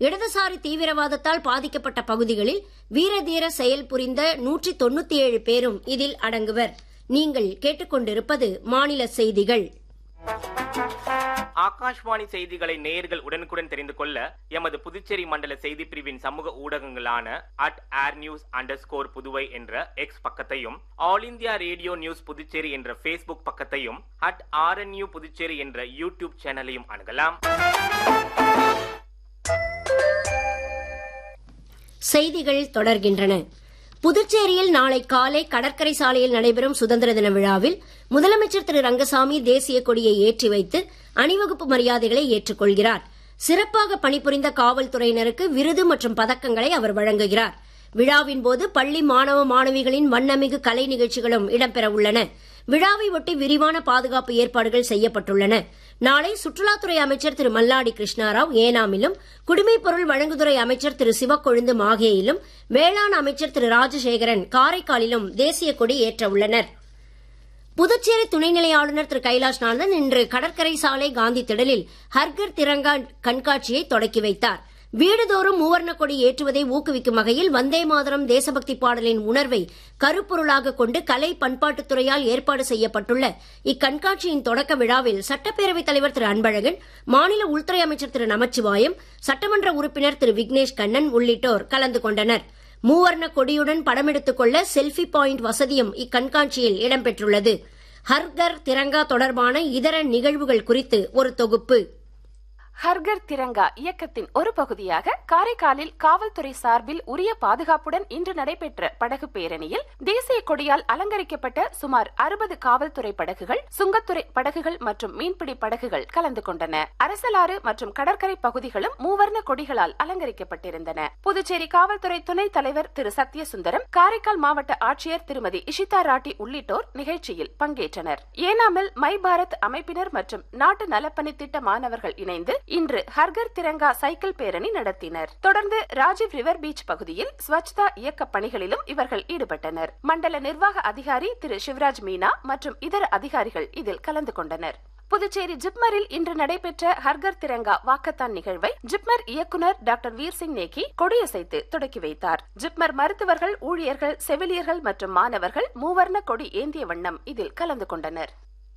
இடதுசாரி தீவிரவாதத்தால் பாதிக்கப்பட்ட பகுதிகளில் வீரதீர செயல் புரிந்த நூற்றி தொண்ணூத்தி ஏழு பேரும் இதில் அடங்குவர் நீங்கள் கேட்டுக்கொண்டிருப்பது மாநில செய்திகள் ஆகாஷ்வாணி செய்திகளை நேயர்கள் உடனுக்குடன் தெரிந்து கொள்ள எமது புதுச்சேரி மண்டல செய்தி பிரிவின் சமூக ஊடகங்களான at air news under Puduvai என்ற எக்ஸ் பக்கத்தையும் all India radio news Puducherry என்ற ஃபேஸ்புக் பக்கத்தையும் அட் ஆர்என்யூ புதுச்சேரி என்ற யூடியூப் சேனலையும் அணுகலாம் செய்திகள் தொடர்கின்றன புதுச்சேரியில் நாளை காலை கடற்கரை சாலையில் நடைபெறும் சுதந்திர தின விழாவில் முதலமைச்சர் திரு ரங்கசாமி தேசிய கொடியை ஏற்றி வைத்து அணிவகுப்பு மரியாதைகளை ஏற்றுக்கொள்கிறார் சிறப்பாக பணிபுரிந்த காவல்துறையினருக்கு விருது மற்றும் பதக்கங்களை அவர் வழங்குகிறார் விழாவின் போது பள்ளி மாணவ மாணவிகளின் வண்ணமிகு கலை நிகழ்ச்சிகளும் இடம்பெற உள்ளன விழாவை ஒட்டி விரிவான பாதுகாப்பு ஏற்பாடுகள் செய்யப்பட்டுள்ளன நாளை சுற்றுலாத்துறை அமைச்சர் திரு மல்லாடி கிருஷ்ணாராவ் ஏனாமிலும் குடிமைப் பொருள் வழங்குதுறை அமைச்சர் திரு சிவக்கொழுந்து மாகேயிலும் வேளாண் அமைச்சர் திரு ராஜசேகரன் காரைக்காலிலும் தேசிய கொடி ஏற்ற உள்ளனர் புதுச்சேரி துணைநிலை ஆளுநர் திரு கைலாஷ்நாதன் இன்று கடற்கரை சாலை காந்தி திடலில் ஹர்கர் திரங்கா கண்காட்சியை தொடக்கி வைத்தார் வீடுதோறும் மூவர்ண கொடி ஏற்றுவதை ஊக்குவிக்கும் வகையில் வந்தே மாதரம் தேசபக்தி பாடலின் உணர்வை கருப்பொருளாக கொண்டு கலை பண்பாட்டுத் துறையால் ஏற்பாடு செய்யப்பட்டுள்ள இக்கண்காட்சியின் தொடக்க விழாவில் சட்டப்பேரவைத் தலைவர் திரு அன்பழகன் மாநில உள்துறை அமைச்சர் திரு நமச்சிவாயம் சட்டமன்ற உறுப்பினர் திரு விக்னேஷ் கண்ணன் உள்ளிட்டோர் கலந்து கொண்டனர் மூவர்ண கொடியுடன் படமெடுத்துக் கொள்ள செல்ஃபி பாயிண்ட் வசதியும் இக்கண்காட்சியில் இடம்பெற்றுள்ளது ஹர்கர் திரங்கா தொடர்பான இதர நிகழ்வுகள் குறித்து ஒரு தொகுப்பு ஹர்கர் திரங்கா இயக்கத்தின் ஒரு பகுதியாக காரைக்காலில் காவல்துறை சார்பில் உரிய பாதுகாப்புடன் இன்று நடைபெற்ற படகு பேரணியில் தேசிய கொடியால் அலங்கரிக்கப்பட்ட சுமார் அறுபது காவல்துறை படகுகள் சுங்கத்துறை படகுகள் மற்றும் மீன்பிடி படகுகள் கலந்து கொண்டன அரசலாறு மற்றும் கடற்கரை பகுதிகளும் மூவர்ண கொடிகளால் அலங்கரிக்கப்பட்டிருந்தன புதுச்சேரி காவல்துறை துணைத் தலைவர் திரு சத்யசுந்தரம் காரைக்கால் மாவட்ட ஆட்சியர் திருமதி இஷிதா ராட்டி உள்ளிட்டோர் நிகழ்ச்சியில் பங்கேற்றனர் ஏனாமில் மை பாரத் அமைப்பினர் மற்றும் நாட்டு நலப்பணி திட்ட மாணவர்கள் இணைந்து இன்று ஹர்கர் திரங்கா சைக்கிள் பேரணி நடத்தினர் தொடர்ந்து ராஜீவ் ரிவர் பீச் பகுதியில் ஸ்வச்தா இயக்க பணிகளிலும் இவர்கள் ஈடுபட்டனர் மண்டல நிர்வாக அதிகாரி திரு சிவராஜ் மீனா மற்றும் இதர அதிகாரிகள் இதில் கலந்து கொண்டனர் புதுச்சேரி ஜிப்மரில் இன்று நடைபெற்ற ஹர்கர் திரங்கா வாக்கத்தான் நிகழ்வை ஜிப்மர் இயக்குநர் டாக்டர் வீர்சிங் நேகி கொடியசைத்து தொடக்கி வைத்தார் ஜிப்மர் மருத்துவர்கள் ஊழியர்கள் செவிலியர்கள் மற்றும் மாணவர்கள் மூவர்ண கொடி ஏந்திய வண்ணம் இதில் கலந்து கொண்டனர்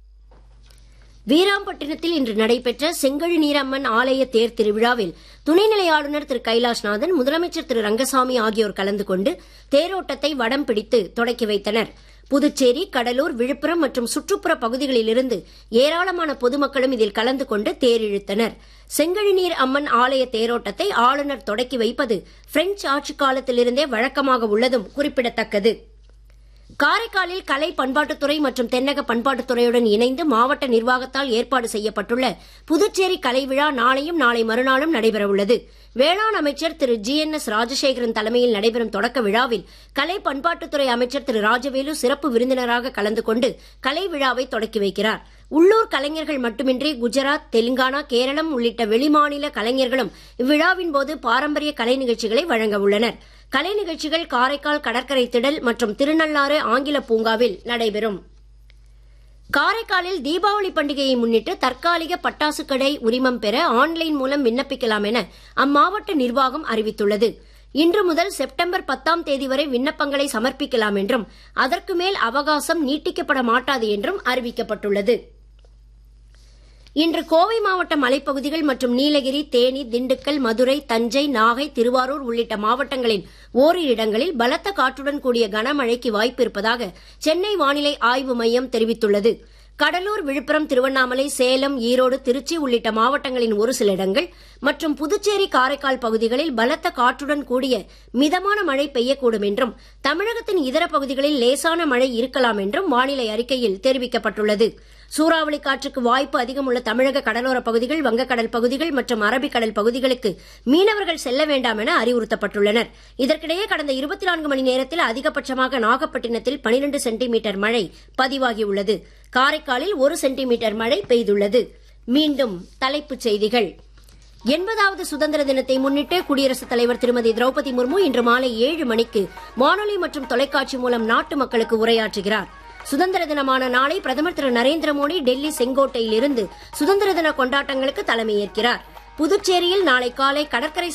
வீராம்பட்டினத்தில் இன்று நடைபெற்ற செங்கழு நீரம்மன் ஆலய தேர் திருவிழாவில் துணைநிலை ஆளுநர் திரு கைலாஷ்நாதன் முதலமைச்சர் திரு ரங்கசாமி ஆகியோர் கலந்து கொண்டு தேரோட்டத்தை வடம் பிடித்து தொடக்கி வைத்தனர் புதுச்சேரி கடலூர் விழுப்புரம் மற்றும் சுற்றுப்புற பகுதிகளிலிருந்து ஏராளமான பொதுமக்களும் இதில் கலந்து கொண்டு தேர் இழுத்தனர் செங்கழுநீர் அம்மன் ஆலய தேரோட்டத்தை ஆளுநர் தொடக்கி வைப்பது பிரெஞ்சு ஆட்சிக் காலத்திலிருந்தே வழக்கமாக உள்ளதும் குறிப்பிடத்தக்கது காரைக்காலில் கலை பண்பாட்டுத்துறை மற்றும் தென்னக பண்பாட்டுத்துறையுடன் இணைந்து மாவட்ட நிர்வாகத்தால் ஏற்பாடு செய்யப்பட்டுள்ள புதுச்சேரி கலை விழா நாளையும் நாளை மறுநாளும் நடைபெறவுள்ளது வேளாண் அமைச்சர் Thiru G N S Rajasekaran தலைமையில் நடைபெறும் தொடக்க விழாவில் கலை பண்பாட்டுத்துறை அமைச்சர் திரு ராஜவேலு சிறப்பு விருந்தினராக கலந்து கொண்டு கலை விழாவை தொடக்கி வைக்கிறார் உள்ளூர் கலைஞர்கள் மட்டுமின்றி குஜராத் தெலுங்கானா கேரளம் உள்ளிட்ட வெளிமாநில கலைஞர்களும் இவ்விழாவின் போது பாரம்பரிய கலை நிகழ்ச்சிகளை வழங்க உள்ளனர் கலை நிகழ்ச்சிகள் காரைக்கால் கடற்கரை திடல் மற்றும் திருநள்ளாறு ஆங்கில பூங்காவில் நடைபெறும் காரைக்காலில் தீபாவளி பண்டிகையை முன்னிட்டு தற்காலிக பட்டாசு கடை உரிமம் பெற ஆன்லைன் மூலம் விண்ணப்பிக்கலாம் என அம்மாவட்ட நிர்வாகம் அறிவித்துள்ளது இன்று முதல் செப்டம்பர் பத்தாம் தேதி வரை விண்ணப்பங்களை சமர்ப்பிக்கலாம் என்றும் அதற்கு மேல் அவகாசம் நீட்டிக்கப்பட மாட்டாது என்றும் அறிவிக்கப்பட்டுள்ளது இன்று கோவை மாவட்ட மலைப்பகுதிகள் மற்றும் நீலகிரி தேனி திண்டுக்கல் மதுரை தஞ்சை நாகை திருவாரூர் உள்ளிட்ட மாவட்டங்களின் ஓரிரு இடங்களில் பலத்த காற்றுடன் கூடிய கனமழைக்கு வாய்ப்பு இருப்பதாக சென்னை வானிலை ஆய்வு மையம் தெரிவித்துள்ளது கடலூர் விழுப்புரம் திருவண்ணாமலை சேலம் ஈரோடு திருச்சி உள்ளிட்ட மாவட்டங்களின் ஒரு சில இடங்கள் மற்றும் புதுச்சேரி காரைக்கால் பகுதிகளில் பலத்த காற்றுடன் கூடிய மிதமான மழை பெய்யக்கூடும் என்றும் தமிழகத்தின் இதர பகுதிகளில் லேசான மழை இருக்கலாம் என்றும் வானிலை அறிக்கையில் தெரிவிக்கப்பட்டுள்ளது சூறாவளி காற்றுக்கு வாய்ப்பு அதிகம் உள்ள தமிழக கடலோர பகுதிகள் வங்கக்கடல் பகுதிகள் மற்றும் அரபிக்கடல் பகுதிகளுக்கு மீனவர்கள் செல்ல வேண்டாம் என அறிவுறுத்தப்பட்டுள்ளனர் இதற்கிடையே கடந்த இருபத்தி நான்கு மணி நேரத்தில் அதிகபட்சமாக நாகப்பட்டினத்தில் பனிரெண்டு சென்டிமீட்டர் மழை பதிவாகியுள்ளது காரைக்காலில் ஒரு சென்டிமீட்டர் மழை பெய்துள்ளது மீண்டும் தலைப்புச் செய்திகள் எண்பதாவது சுதந்திர தினத்தை முன்னிட்டு குடியரசுத் தலைவர் திருமதி திரௌபதி முர்மு இன்று மாலை ஏழு மணிக்கு வானொலி மற்றும் தொலைக்காட்சி மூலம் நாட்டு மக்களுக்கு உரையாற்றுகிறார் சுதந்திர தினமான நாளை பிரதமர் திரு நரேந்திர மோடி டெல்லி செங்கோட்டையில் இருந்து சுதந்திர தின கொண்டாட்டங்களுக்கு தலைமையேற்கிறார் புதுச்சேரியில் நாளை காலை கடற்கரை